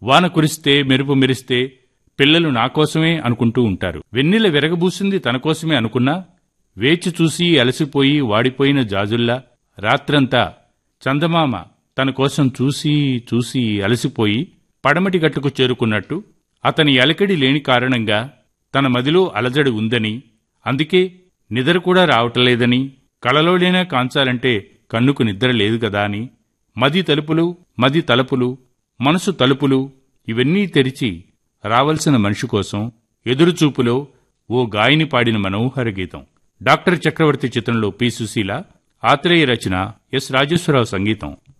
వాన కురిస్తే మెరుపు మెరిస్తే పిల్లలు నా కోసమే అనుకుంటూ ఉంటారు వెన్నెల విరగబూసింది తన కోసమే అనుకున్నా వేచి చూసి అలసిపోయి వాడిపోయిన జాజుల్లా రాత్రంతా చందమామ తన కోసం చూసి చూసి అలసిపోయి పడమటి గట్టుకు చేరుకున్నట్టు అతని అలకడి లేని కారణంగా తన మదిలో అలజడి ఉందని అందుకే నిద్ర కూడా రావటలేదని కలలోనైనా కాంచాలంటే కన్నుకు నిద్ర లేదు కదా అని మది తలుపులు మది తలుపులు మనసు తలుపులు ఇవన్నీ తెరిచి రావలసిన మనిషి కోసం ఎదురుచూపులో ఓ గాయని పాడిన మనోహర గీతం డాక్టర్ చక్రవర్తి చిత్రంలో పి సుశీల ఆత్రేయ రచన ఎస్ రాజేశ్వరరావు సంగీతం